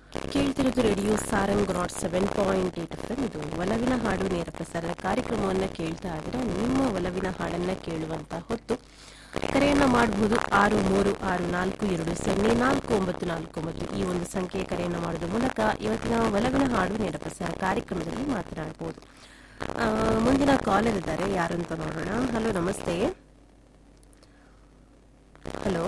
ಕೇಳ್ತಿರೋದು radio Sarang nought seven point eight F ಇದು ಒಲವಿನ ಹಾಡು ನೇರ ಪ್ರಸಾರದ ಕಾರ್ಯಕ್ರಮವನ್ನ ಕೇಳ್ತಾ ಇದ್ರೆ ನಿಮ್ಮ ಒಲವಿನ ಹಾಡನ್ನ ಕೇಳುವಂತ ಹೊತ್ತು ಕರೆಯನ್ನ ಮಾಡಬಹುದು ಆರು ಮೂರು ಆರು ನಾಲ್ಕು ಎರಡು ಸೊನ್ನೆ ನಾಲ್ಕು ಒಂಬತ್ತು ನಾಲ್ಕು ಒಂಬತ್ತು ಈ ಒಂದು ಸಂಖ್ಯೆಯ ಕರೆಯನ್ನ ಮಾಡೋದ್ರ ಮೂಲಕ ಇವತ್ತಿನ ಒಲವಿನ ಹಾಡು ನೇರ ಪ್ರಸಾರ ಕಾರ್ಯಕ್ರಮದಲ್ಲಿ ಮಾತನಾಡಬಹುದು ಆ, ಮುಂದಿನ ಕಾಲರ್ ಇದ್ದಾರೆ ಯಾರು ಅಂತ ನೋಡೋಣ ಹಲೋ ನಮಸ್ತೆ ಹಲೋ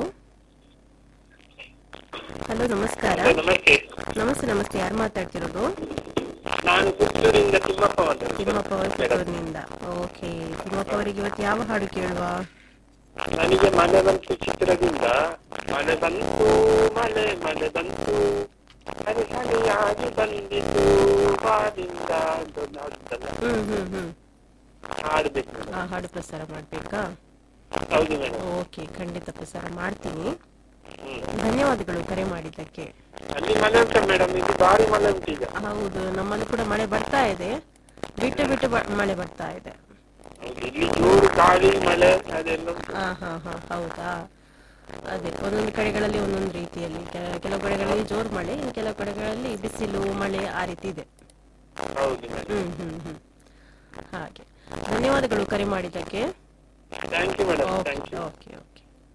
ಹಲೋ ನಮಸ್ಕಾರ ನಮಸ್ತೆ ನಮಸ್ತೆ ನಮಸ್ತೆ ಯಾರು ಮಾತಾಡ್ತಿರೋದು ನಾನು ಪುತ್ತೂರಿಂದ ತಿಮ್ಮಪ್ಪ ಮಾತಾಡ್ತೀನಿ. ತಿಮ್ಮಪ್ಪ ಅವರು ಪುತ್ತೂರಿನಿಂದ ಓಕೆ ತಿಮ್ಮಪ್ಪ ಅವರಿಗೆ ಇವತ್ತು ಯಾವ ಹಾಡು ಕೇಳುವ ನನಗೆ ಮಳೆ ಬಂತು ಚಿತ್ರದಿಂದ ಮಳೆ ಬಂತು ಮಳೆ ಮಳೆ ಬಂತು ಹನಿ ಹನಿಯಾಗಿ ಬಂದಿತು ಬಾದಿಂದ ಅಂತ ಒಂದು ಹಾಡುತ್ತಲ್ಲ ಹ್ಮ್ ಹ್ಮ್ ಹ್ಮ್ ಹಾಡ್ಬೇಕು ಮೇಡಮ್ ಆ ಹಾಡು ಪ್ರಸಾರ ಮಾಡ್ಬೇಕಾ ಹೌದು ಮೇಡಮ್ ಓಕೆ ಖಂಡಿತ ಪ್ರಸಾರ ಮಾಡ್ತೀನಿ ಹ್ಮ್. ಧನ್ಯವಾದಗಳು ಕರೆ ಮಾಡಿದ್ದಕ್ಕೆ ಅಲ್ಲಿ ಮಳೆ ಉಂಟ ಮೇಡಮ್ ಇದು ಭಾರಿ ಮಳೆ ಉಂಟು ಈಗ ಹೌದು ನಮ್ಮಲ್ಲಿ ಕೂಡ ಮಳೆ ಬರ್ತಾ ಇದೆ ಬಿಟ್ಟು ಬಿಟ್ಟು ಬ- ಮಳೆ ಬರ್ತಾ ಇದೆ ಹೌದು, ಇಲ್ಲಿ ಜೋರು ಗಾಳಿ ಮಳೆ ಅದೆಲ್ಲ ಉಂಟು ಹಾ ಹಾ ಹಾ ಹೌದಾ ಅದೇ ಒಂದೊಂದು ಕಡೆಗಳಲ್ಲಿ ಒಂದೊಂದು ರೀತಿಯಲ್ಲಿ ಕೆಲ- ಕೆಲವು ಕಡೆಗಳಲ್ಲಿ ಜೋರ್ ಮಳೆ ಇನ್ನು ಕೆಲವು ಕಡೆಗಳಲ್ಲಿ ಬಿಸಿಲು ಮಳೆ ಆ ರೀತಿ ಇದೆ ಹೌದು ಮೇಡಮ್ ಹ್ಮ್ ಹ್ಮ್ ಹ್ಮ್ ಹಾಗೆ ಧನ್ಯವಾದಗಳು ಕರೆ ಮಾಡಿದ್ದಕ್ಕೆ thank you madam okay thank you okay okay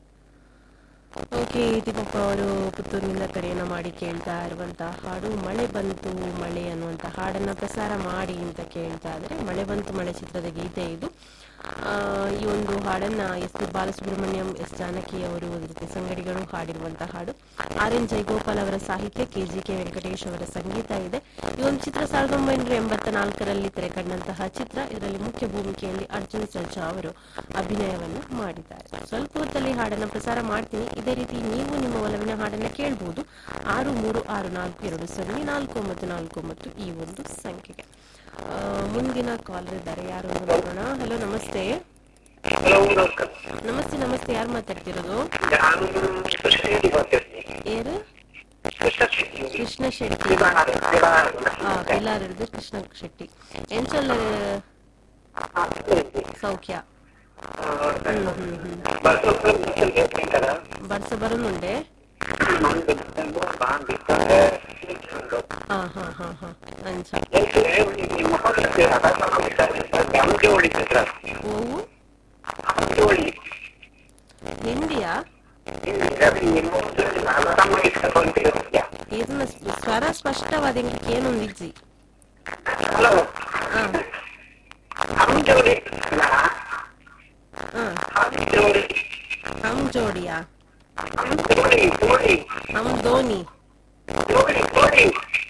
okay Timmappa ಅವರು ಪುತ್ತೂರಿನಿಂದ ಕರೆಯನ್ನ ಮಾಡಿ ಕೇಳ್ತಾ ಇರುವಂತ ಹಾಡು ಮಳೆ ಬಂತು ಮಳೆ ಅನ್ನುವಂತ ಹಾಡನ್ನ ಪ್ರಸಾರ ಮಾಡಿ ಅಂತ ಕೇಳ್ತಾ ಇದ್ರೆ ಮಳೆ ಬಂತು ಮಳೆ ಚಿತ್ರದ ಗೀತೆ ಇದು ಆ, ಈ ಒಂದು ಹಾಡನ್ನ S P Balasubrahmanyam S Janaki ಅವರು ಅದ್ರ ಜೊತೆ ಸಂಗಡಿಗಳು ಹಾಡಿರುವಂತ ಹಾಡು ಆರ್ ಎನ್ ಜಯಗೋಪಾಲ್ ಅವರ ಸಾಹಿತ್ಯ ಕೆ ಜಿ ಕೆ ವೆಂಕಟೇಶ್ ಅವರ ಸಂಗೀತ ಇದೆ ಈ ಒಂದು ಚಿತ್ರ ಸಾವಿರದ ಒಂಬೈನೂರ ಎಂಬತ್ತ ನಾಲ್ಕರಲ್ಲಿ ತೆರೆಕಂಡಂತಹ ಚಿತ್ರ ಇದರಲ್ಲಿ ಮುಖ್ಯ ಭೂಮಿಕೆಯಲ್ಲಿ ಅರ್ಜುನ್ ಸರ್ಜಾ ಅವರು ಅಭಿನಯವನ್ನ ಮಾಡಿದ್ದಾರೆ ಸ್ವಲ್ಪ ಹೊತ್ತಲ್ಲಿ ಹಾಡನ್ನ ಪ್ರಸಾರ ಮಾಡ್ತೀನಿ ಇದೇ ರೀತಿ ನೀವು ನಿಮ್ಮ ಒಲವಿನ ಹಾಡನ್ನ ಕೇಳಬಹುದು ಆರು ಮೂರು ಆರು ನಾಲ್ಕು ಎರಡು ಸೊನ್ನೆ ನಾಲ್ಕು ಒಂಬತ್ತು ನಾಲ್ಕು ಒಂಬತ್ತು ಈ ಒಂದು ಸಂಖ್ಯೆಗೆ ಆ, ಮುಂದಿನ ಕಾಲ್ ಇದ್ದಾರೆ ಯಾರು ಅಂತ ನೋಡೋಣ ಹಲೋ ನಮಸ್ತೆ ಹಲೋ ನಮಸ್ಕಾರ ನಮಸ್ತೆ ನಮಸ್ತೆ ಯಾರು ಮಾತಾಡ್ತಿರೋದು ನಾನು ಕೃಷ್ಣೇರಿ ಮಾತಾಡ್ತೀನಿ ಯಾರು ಕೃಷ್ಣ ಶೆಟ್ಟಿ. ಕೃಷ್ಣ ಶೆಟ್ಟಿ ದಿವಾನ, ದಿವಾನ. ಆ ಪಿಲ್ಲಾರ್ ಹಿಡಿದು ಕೃಷ್ಣ ಶೆಟ್ಟಿ ಎಂಚೊಲ್ಲ ಆ, ಸರಿ. ಸೌಖ್ಯ ಆ, ಹ್ಮ್ ಹ್ಮ್ ಹ್ಮ್ ಬಸವಪ್ಪ ಮಿಸಲ್ಗೆ ತಿಂತಾರಾ? ಬರ್ಸ ಬರೋನುಂಡೆ ಒಂದು ಒಂದು ಬಾಂಬಿಟ್ಟರೆ ಒಂದು. ಹಾ ಹಾ ಹಾ ಹಾ ಅಂಚ ಯಾಕೆ ನಿಮ್ಮ ಹೊರಗೆ ಹಠಾತ್ ಮಾಡ್ಬಿಟ್ಟಾರೆ. ಗಮನಿಗೆ ಹೊಡಿತಿದ್ರ? ಓವು ಗಮನಿಗೆ ಹೊಡಿ. ಹಿಂದಿಯಾ ಇಲ್ಲ, ನಿಮ್ಮ ಊರಲ್ಲಿ ನಾನು ತಮ್ಮಗೆ ತಗೊಂಡಿರೋದ್ಯಾ? ಇದನ್ನ ಸ್- ಸ್ವರ ಸ್ಪಷ್ಟವಾದ ಇಂಗ್ಲಿಕ್ ಏನೊಂದು ಇಜ್ಜಿ ಹಲೋ ಹಾ ಗಮನಿಗೆ ಹೊಡಿ. ಇಲ್ಲ, ಹಾ ಗಮನಿಗೆ ಹೊಡಿ. ಹಮ್ ಜೋಡಿಯಾ ಗಮನಿಗೆ ಹೊಡಿ, ಹೊಡಿ. ಹಮ್ ಧೋನಿ ಹೊಡಿ, ಹೊಡಿ.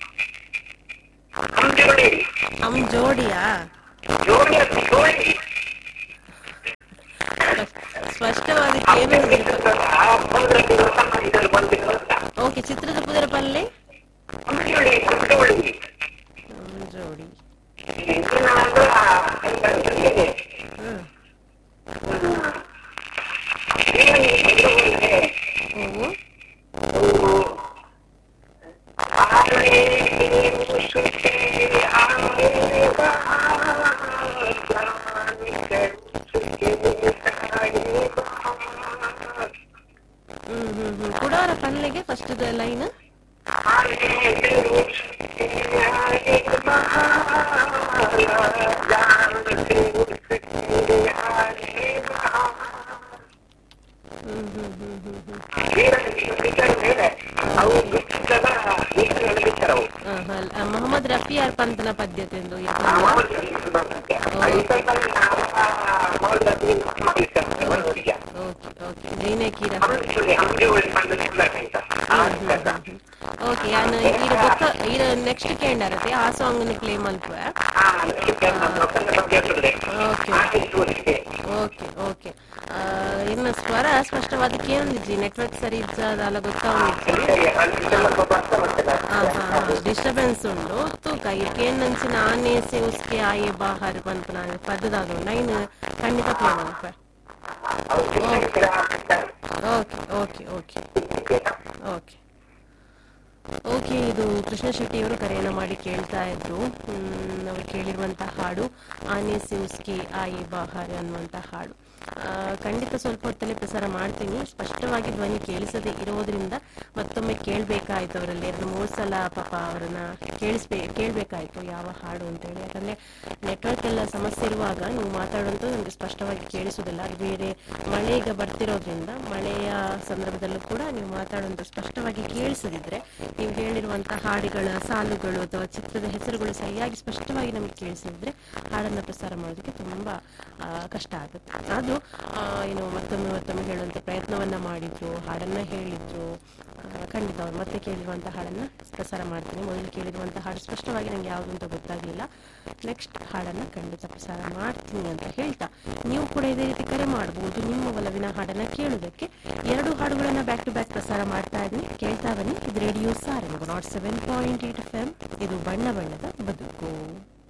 ಗಮನಿಗೆ ಹೊಡಿ. ಹಮ್ ಜೋಡಿಯಾ ಜೋಡಿ ಅದು, ಜೋಡಿ. ಸ್ಪಷ್ಟವಾದಕ್ಕೆ ಏನೊಂದು ಆ ಬಂದ್ರಲ್ಲಿ ರಸ ಮಾಡಿದ್ರು ಬಂದಿರೋದ. ಓಕೆ ಚಿತ್ರದುರ್ಗದ ಪಲ್ಲೆ ಗಮನಿಗೆ ಹೊಡಿ, ಗಮನಿಗೆ ಹೊಡಿ. ಹಮ್ ಜೋಡಿ ಇದನ್ನ ಅಂದ್ರೆ ಆ ಅಂತಂದ್ರೆ ಹ್ಮ್ ಓವು ಹ್ಮ್ ಹ್ಮ್ ಹ್ಮ್ ಕುಡಾರ ಪಲ್ಲೆಗೆ ಫಸ್ಟ್ ಲೈನ್ ಹ್ಮ್ ಹ್ಮ್ ಹ್ಮ್ ಹ್ಮ್ ಹ್ಮ್ ಆ, ಹಲ್- ಆ, ಮೊಹಮ್ಮದ್ ರಫಿಯಾರ್ ಪಂತನ ಪದ್ಯತೆಂದು ಓಕೆ ಓಕೆ ಜೈನೆ ಕೀರ ಓಕೆ ನಾನು ಈಗ ಬೊಕ್ಕ ಈಗ ನೆಕ್ಸ್ಟ್ ಕೇಂಡರತೆ ಆ ಸಾಂಗ್ ಪ್ಲೇ ಮಲ್ಪ ಓಕೆ ಓಕೆ ಓಕೆ ಇನ್ನು ಸ್ವರ ಸ್ಪಷ್ಟವಾದಕ್ಕೆ ಏನೊಂದಿಜ್ಜಿ ನೆಟ್ವರ್ಕ್ ಸರಿ ಇದ್ದಲ್ಲ ಗೊತ್ತಾಗಿತ್ತು ಹಾ ಹಾ ಹಾ ಡಿಸ್ಟರ್ಬೆನ್ಸ್ ಉಂಡು ತೂಕ ಇದಕ್ಕೇನಂಚಿನ ಆನೆ ಸೇವ್ಸ್ಗೆ ಆಯೆ ಬಾಹಾರ್ ಬಂತು ನಾನು ಪದದಾಗ ನೈನ್ ಖಂಡಿತ ಪ್ಲೇ ಮಲ್ಪ okay okay okay okay okay ಇದು ಕೃಷ್ಣ ಶೆಟ್ಟಿ ಅವರು ಕರೆಯನ್ನ ಮಾಡಿ ಕೇಳ್ತಾ ಇದ್ರು ಹ್ಮ್, ಅವರು ಕೇಳಿರುವಂತ ಹಾಡು ಆನೆ ಸಿಮ್ಸ್ಕಿ ಆಯಿ ಬಹಾರ್ ಅನ್ನುವಂತ ಹಾಡು ಆ, ಖಂಡಿತ ಸ್ವಲ್ಪ ಹೊತ್ತಲ್ಲಿ ಪ್ರಸಾರ ಮಾಡ್ತೀನಿ ಸ್ಪಷ್ಟವಾಗಿ ಧ್ವನಿ ಕೇಳಿಸದೇ ಇರೋದ್ರಿಂದ ಮತ್ತೊಮ್ಮೆ ಕೇಳಬೇಕಾಯ್ತು ಅವರಲ್ಲಿ ಎರಡು ಮೂರು ಸಲ ಪಾಪ ಅವರನ್ನ ಕೇಳಿಸ್ಬೇ ಕೇಳಬೇಕಾಯ್ತು ಯಾವ ಹಾಡು ಅಂತೇಳಿ ಯಾಕಂದ್ರೆ ನೆಟ್ವರ್ಕ್ ಎಲ್ಲ ಸಮಸ್ಯೆ ಇರುವಾಗ ನೀವು ಮಾತಾಡುವಂಥದ್ದು ನಮಗೆ ಸ್ಪಷ್ಟವಾಗಿ ಕೇಳಿಸುವುದಿಲ್ಲ ಅದು ಬೇರೆ ಮಳೆ ಈಗ ಬರ್ತಿರೋದ್ರಿಂದ ಮಳೆಯ ಸಂದರ್ಭದಲ್ಲೂ ಕೂಡ ನೀವು ಮಾತಾಡುವಂಥ ಸ್ಪಷ್ಟವಾಗಿ ಕೇಳಿಸದಿದ್ರೆ ನೀವು ಹೇಳಿರುವಂತಹ ಹಾಡುಗಳ ಸಾಲುಗಳು ಅಥವಾ ಚಿತ್ರದ ಹೆಸರುಗಳು ಸರಿಯಾಗಿ ಸ್ಪಷ್ಟವಾಗಿ ನಮಗೆ ಕೇಳಿಸಿದ್ರೆ ಹಾಡನ್ನು ಪ್ರಸಾರ ಮಾಡೋದಕ್ಕೆ ತುಂಬಾ ಆ, ಕಷ್ಟ ಆಗುತ್ತೆ ಅದು ಆ, ಏನು ಮತ್ತೊಮ್ಮೆ ಮತ್ತೊಮ್ಮೆ ಹೇಳುವಂತ ಪ್ರಯತ್ನವನ್ನ ಮಾಡಿದ್ರು ಹಾಡನ್ನ ಹೇಳಿದ್ರು ಆ, ಖಂಡಿತ ಅವ್ರು ಮತ್ತೆ ಕೇಳಿರುವಂತಹ ಹಾಡನ್ನ ಪ್ರಸಾರ ಮಾಡ್ತೀನಿ ಮೊದಲು ಕೇಳಿರುವಂತಹ ಹಾಡು ಸ್ಪಷ್ಟವಾಗಿ ನಂಗೆ ಯಾವುದು ಅಂತ ಗೊತ್ತಾಗ್ಲಿಲ್ಲ ನೆಕ್ಸ್ಟ್ ಹಾಡನ್ನ ಖಂಡಿತ ಪ್ರಸಾರ ಮಾಡ್ತೀನಿ ಅಂತ ಹೇಳ್ತಾ ನೀವು ಕೂಡ ಇದೇ ರೀತಿ ಕರೆ ಮಾಡಬಹುದು ನಿಮ್ಮ ಒಲವಿನ ಹಾಡನ್ನ ಕೇಳುವುದಕ್ಕೆ ಎರಡು ಹಾಡುಗಳನ್ನ ಬ್ಯಾಕ್ ಟು ಬ್ಯಾಕ್ ಪ್ರಸಾರ ಮಾಡ್ತಾ ಇದ್ದೀನಿ ಕೇಳ್ತಾ ಬನ್ನಿ ಇದು radio Sarang nought seven point eight F M ಇದು ಬಣ್ಣ ಬಣ್ಣದ ಬದುಕು